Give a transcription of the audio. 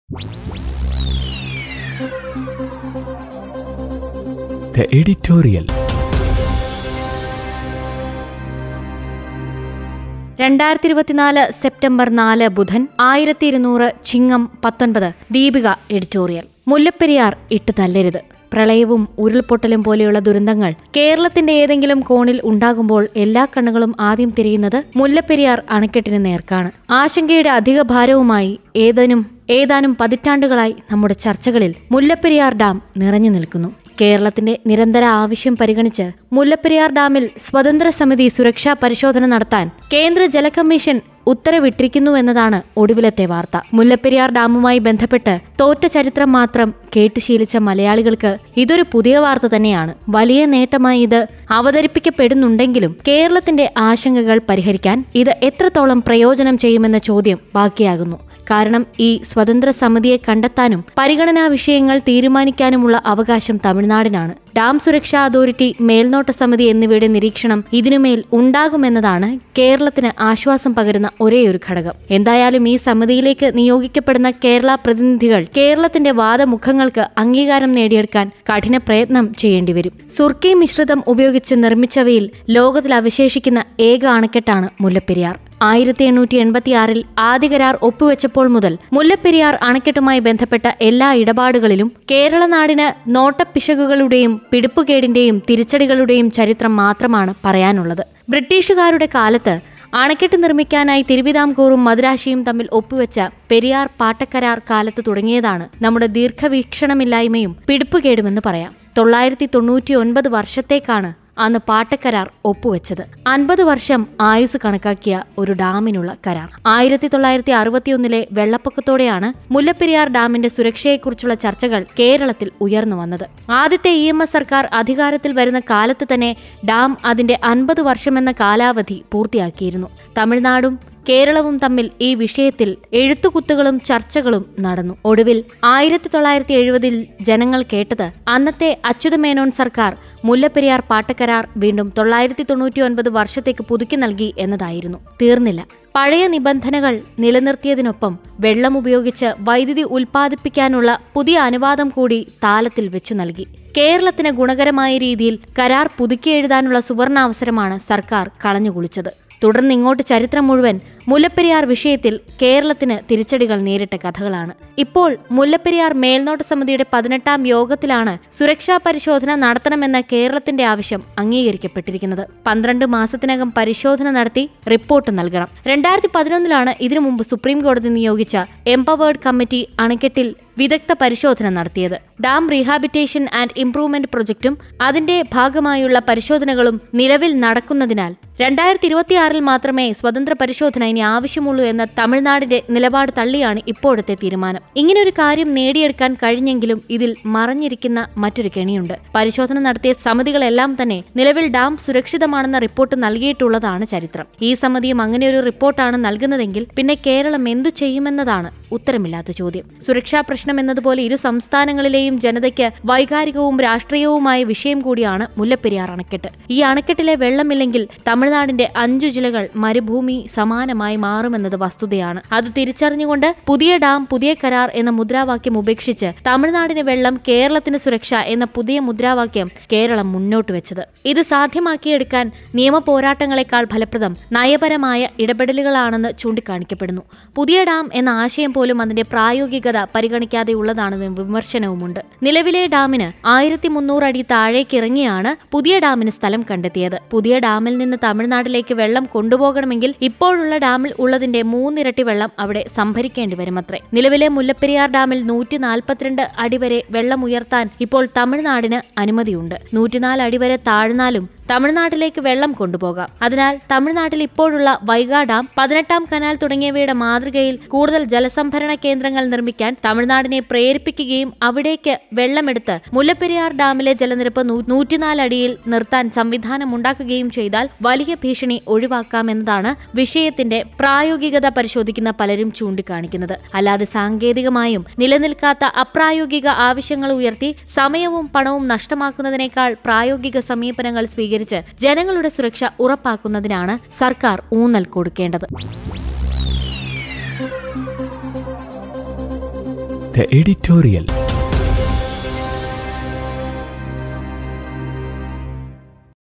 The editorial. രണ്ടായിരത്തി ഇരുപത്തിനാല് September നാല് ബുധൻ ആയിരത്തി ഇരുന്നൂറ് ചിങ്ങം പത്തൊൻപത് ദീപിക എഡിറ്റോറിയൽ മുല്ലപ്പെരിയാർ ഇട്ട് തല്ലരുത് പ്രളയവും ഉരുൾപൊട്ടലും പോലെയുള്ള ദുരന്തങ്ങൾ കേരളത്തിന്റെ ഏതെങ്കിലും കോണിൽ ഉണ്ടാകുമ്പോൾ എല്ലാ കണ്ണുകളും ആദ്യം തിരിയുന്നത് മുല്ലപ്പെരിയാർ അണക്കെട്ടിന് നേർക്കാണ് ആശങ്കയുടെ അധിക ഭാരവുമായി ഏതാനും ഏതാനും പതിറ്റാണ്ടുകളായി നമ്മുടെ ചർച്ചകളിൽ മുല്ലപ്പെരിയാർ ഡാം നിറഞ്ഞു നിൽക്കുന്നു കേരളത്തിന്റെ നിരന്തര ആവശ്യം പരിഗണിച്ച് മുല്ലപ്പെരിയാർ ഡാമിൽ സ്വതന്ത്ര സമിതി സുരക്ഷാ പരിശോധന നടത്താൻ കേന്ദ്ര ജല കമ്മീഷൻ ഉത്തരവിട്ടിരിക്കുന്നു എന്നതാണ് ഒടുവിലത്തെ വാർത്ത മുല്ലപ്പെരിയാർ ഡാമുമായി ബന്ധപ്പെട്ട് തോറ്റ ചരിത്രം മാത്രം കേട്ട് ശീലിച്ച മലയാളികൾക്ക് ഇതൊരു പുതിയ വാർത്ത തന്നെയാണ് വലിയ നേട്ടമായി ഇത് അവതരിപ്പിക്കപ്പെടുന്നുണ്ടെങ്കിലും കേരളത്തിന്റെ ആശങ്കകൾ പരിഹരിക്കാൻ ഇത് എത്രത്തോളം പ്രയോജനം ചെയ്യുമെന്ന ചോദ്യം ബാക്കിയാകുന്നു കാരണം ഈ സ്വതന്ത്ര സമിതിയെ കണ്ടെത്താനും പരിഗണനാ വിഷയങ്ങൾ തീരുമാനിക്കാനുമുള്ള അവകാശം തമിഴ്നാടിനാണ് ഡാം സുരക്ഷാ അതോറിറ്റി മേൽനോട്ട സമിതി എന്നിവയുടെ നിരീക്ഷണം ഇതിനുമേൽ ഉണ്ടാകുമെന്നതാണ് കേരളത്തിന് ആശ്വാസം പകരുന്ന ഒരേയൊരു ഘടകം എന്തായാലും ഈ സമിതിയിലേക്ക് നിയോഗിക്കപ്പെടുന്ന കേരള പ്രതിനിധികൾ കേരളത്തിന്റെ വാദമുഖങ്ങൾക്ക് അംഗീകാരം നേടിയെടുക്കാൻ കഠിന പ്രയത്നം ചെയ്യേണ്ടിവരും സുർക്കി മിശ്രിതം ഉപയോഗിച്ച് നിർമ്മിച്ചവയിൽ ലോകത്തിൽ അവശേഷിക്കുന്ന ഏക അണക്കെട്ടാണ് മുല്ലപ്പെരിയാർ ആയിരത്തി എണ്ണൂറ്റി എൺപത്തിയാറിൽ ആദ്യ കരാർ ഒപ്പുവെച്ചപ്പോൾ മുതൽ മുല്ലപ്പെരിയാർ അണക്കെട്ടുമായി ബന്ധപ്പെട്ട എല്ലാ ഇടപാടുകളിലും കേരള നാടിന് നോട്ടപ്പിശകുകളുടെയും പിടിപ്പുകേടിന്റെയും തിരിച്ചടികളുടെയും ചരിത്രം മാത്രമാണ് പറയാനുള്ളത് ബ്രിട്ടീഷുകാരുടെ കാലത്ത് അണക്കെട്ട് നിർമ്മിക്കാനായി തിരുവിതാംകൂറും മദ്രാശിയും തമ്മിൽ ഒപ്പുവെച്ച പെരിയാർ പാട്ടക്കരാർ കാലത്ത് തുടങ്ങിയതാണ് നമ്മുടെ ദീർഘവീക്ഷണമില്ലായ്മയും പിടിപ്പുകേടുമെന്ന് പറയാം തൊള്ളായിരത്തി തൊണ്ണൂറ്റി ഒൻപത് വർഷത്തേക്കാണ് അന്ന് പാട്ടക്കരാർ ഒപ്പുവെച്ചത് അൻപത് വർഷം ആയുസ് കണക്കാക്കിയ ഒരു ഡാമിനുള്ള കരാർ ആയിരത്തി തൊള്ളായിരത്തി അറുപത്തിയൊന്നിലെ വെള്ളപ്പൊക്കത്തോടെയാണ് മുല്ലപ്പെരിയാർ ഡാമിന്റെ സുരക്ഷയെക്കുറിച്ചുള്ള ചർച്ചകൾ കേരളത്തിൽ ഉയർന്നു വന്നത് ആദ്യത്തെ ഇ എം എസ് സർക്കാർ അധികാരത്തിൽ വരുന്ന കാലത്ത് തന്നെ ഡാം അതിന്റെ അൻപത് വർഷമെന്ന കാലാവധി പൂർത്തിയാക്കിയിരുന്നു തമിഴ്നാടും കേരളവും തമ്മിൽ ഈ വിഷയത്തിൽ എഴുത്തുകുത്തുകളും ചർച്ചകളും നടന്നു ഒടുവിൽ ആയിരത്തി തൊള്ളായിരത്തി എഴുപതിൽ ജനങ്ങൾ കേട്ടത് അന്നത്തെ അച്യുതമേനോൻ സർക്കാർ മുല്ലപ്പെരിയാർ പാട്ടക്കരാർ വീണ്ടും തൊള്ളായിരത്തി തൊണ്ണൂറ്റി ഒൻപത് വർഷത്തേക്ക് പുതുക്കി നൽകി എന്നതായിരുന്നു തീർന്നില്ല പഴയ നിബന്ധനകൾ നിലനിർത്തിയതിനൊപ്പം വെള്ളം ഉപയോഗിച്ച് വൈദ്യുതി ഉൽപ്പാദിപ്പിക്കാനുള്ള പുതിയ അനുവാദം കൂടി താലത്തിൽ വെച്ചു നൽകി കേരളത്തിന് ഗുണകരമായ രീതിയിൽ കരാർ പുതുക്കിയെഴുതാനുള്ള സുവർണാവസരമാണ് സർക്കാർ കളഞ്ഞുകുളിച്ചത് തുടർന്ന് ഇങ്ങോട്ട് ചരിത്രം മുഴുവൻ മുല്ലപ്പെരിയാർ വിഷയത്തിൽ കേരളത്തിന് തിരിച്ചടികൾ നേരിട്ട കഥകളാണ് ഇപ്പോൾ മുല്ലപ്പെരിയാർ മേൽനോട്ട സമിതിയുടെ പതിനെട്ടാം യോഗത്തിലാണ് സുരക്ഷാ പരിശോധന നടത്തണമെന്ന കേരളത്തിന്റെ ആവശ്യം അംഗീകരിക്കപ്പെട്ടിരിക്കുന്നത് പന്ത്രണ്ട് മാസത്തിനകം പരിശോധന നടത്തി റിപ്പോർട്ട് നൽകണം രണ്ടായിരത്തി പതിനൊന്നിലാണ് ഇതിനു മുമ്പ് സുപ്രീം കോടതി നിയോഗിച്ച എംപവേർഡ് കമ്മിറ്റി അണക്കെട്ടിൽ വിദഗ്ധ പരിശോധന നടത്തിയത് ഡാം റീഹാബിറ്റേഷൻ ആൻഡ് ഇംപ്രൂവ്മെന്റ് പ്രൊജക്ടും അതിന്റെ ഭാഗമായുള്ള പരിശോധനകളും നിലവിൽ നടക്കുന്നതിനാൽ രണ്ടായിരത്തി ഇരുപത്തിയാറിൽ മാത്രമേ സ്വതന്ത്ര പരിശോധന ഇനി ആവശ്യമുള്ളൂ എന്ന തമിഴ്നാടിന്റെ നിലപാട് തള്ളിയാണ് ഇപ്പോഴത്തെ തീരുമാനം ഇങ്ങനൊരു കാര്യം നേടിയെടുക്കാൻ കഴിഞ്ഞെങ്കിലും ഇതിൽ മറഞ്ഞിരിക്കുന്ന മറ്റൊരു കെണിയുണ്ട് പരിശോധന നടത്തിയ സമിതികളെല്ലാം തന്നെ നിലവിൽ ഡാം സുരക്ഷിതമാണെന്ന റിപ്പോർട്ട് നൽകിയിട്ടുള്ളതാണ് ചരിത്രം ഈ സമിതിയും അങ്ങനെയൊരു റിപ്പോർട്ടാണ് നൽകുന്നതെങ്കിൽ പിന്നെ കേരളം എന്തു ചെയ്യുമെന്നതാണ് ഉത്തരമില്ലാത്ത ചോദ്യം സുരക്ഷാ പ്രശ്നം എന്നതുപോലെ ഇരു സംസ്ഥാനങ്ങളിലെയും ജനതയ്ക്ക് വൈകാരികവും രാഷ്ട്രീയവുമായ വിഷയം കൂടിയാണ് മുല്ലപ്പെരിയാർ അണക്കെട്ട് ഈ അണക്കെട്ടിലെ വെള്ളമില്ലെങ്കിൽ തമിഴ്നാടിന്റെ അഞ്ചു ജില്ലകൾ മരുഭൂമി സമാനമായി മാറുമെന്നത് വസ്തുതയാണ് അത് തിരിച്ചറിഞ്ഞുകൊണ്ട് പുതിയ ഡാം പുതിയ കരാർ എന്ന മുദ്രാവാക്യം ഉപേക്ഷിച്ച് തമിഴ്നാടിന് വെള്ളം കേരളത്തിന് സുരക്ഷ എന്ന പുതിയ മുദ്രാവാക്യം കേരളം മുന്നോട്ട് വെച്ചത് ഇത് സാധ്യമാക്കിയെടുക്കാൻ നിയമ പോരാട്ടങ്ങളെക്കാൾ ഫലപ്രദം നയപരമായ ഇടപെടലുകളാണെന്ന് ചൂണ്ടിക്കാണിക്കപ്പെടുന്നു പുതിയ ഡാം എന്ന ആശയം പോലും അതിന്റെ പ്രായോഗികത പരിഗണിക്കാതെയുള്ളതാണെന്ന് വിമർശനവുമുണ്ട് നിലവിലെ ഡാമിന് ആയിരത്തി മുന്നൂറ് അടി താഴേക്ക് ഇറങ്ങിയാണ് പുതിയ ഡാമിന് സ്ഥലം കണ്ടെത്തിയത് പുതിയ ഡാമിൽ നിന്ന് തമിഴ്നാട്ടിലേക്ക് വെള്ളം കൊണ്ടുപോകണമെങ്കിൽ ഇപ്പോഴുള്ള ഡാമിൽ ഉള്ളതിന്റെ മൂന്നിരട്ടി വെള്ളം അവിടെ സംഭരിക്കേണ്ടി വരുമത്രേ നിലവിലെ മുല്ലപ്പെരിയാർ ഡാമിൽ നൂറ്റി നാൽപ്പത്തിരണ്ട് അടി വരെ വെള്ളം ഉയർത്താൻ ഇപ്പോൾ തമിഴ്നാടിന് അനുമതിയുണ്ട് നൂറ്റിനാല് അടി വരെ താഴ്ന്നാലും തമിഴ്നാട്ടിലേക്ക് വെള്ളം കൊണ്ടുപോകാം അതിനാൽ തമിഴ്നാട്ടിൽ ഇപ്പോഴുള്ള വൈഗാ ഡാം പതിനെട്ടാം കനാൽ തുടങ്ങിയവയുടെ മാതൃകയിൽ കൂടുതൽ ജലസംഭരണ കേന്ദ്രങ്ങൾ നിർമ്മിക്കാൻ തമിഴ്നാടിനെ പ്രേരിപ്പിക്കുകയും അവിടേക്ക് വെള്ളമെടുത്ത് മുല്ലപ്പെരിയാർ ഡാമിലെ ജലനിരപ്പ് നൂറ്റിനാല് അടിയിൽ നിർത്താൻ സംവിധാനം ഉണ്ടാക്കുകയും ചെയ്താൽ വലിയ ഭീഷണി ഒഴിവാക്കാമെന്നതാണ് വിഷയത്തിന്റെ പ്രായോഗികത പരിശോധിക്കുന്ന പലരും ചൂണ്ടിക്കാണിക്കുന്നത് അല്ലാതെ സാങ്കേതികമായും നിലനിൽക്കാത്ത അപ്രായോഗിക ആവശ്യങ്ങൾ ഉയർത്തി സമയവും പണവും നഷ്ടമാക്കുന്നതിനേക്കാൾ പ്രായോഗിക സമീപനങ്ങൾ സ്വീകരിച്ച് ജനങ്ങളുടെ സുരക്ഷ ഉറപ്പാക്കുന്നതിനാണ് സർക്കാർ ഊന്നൽ കൊടുക്കേണ്ടത് The editorial.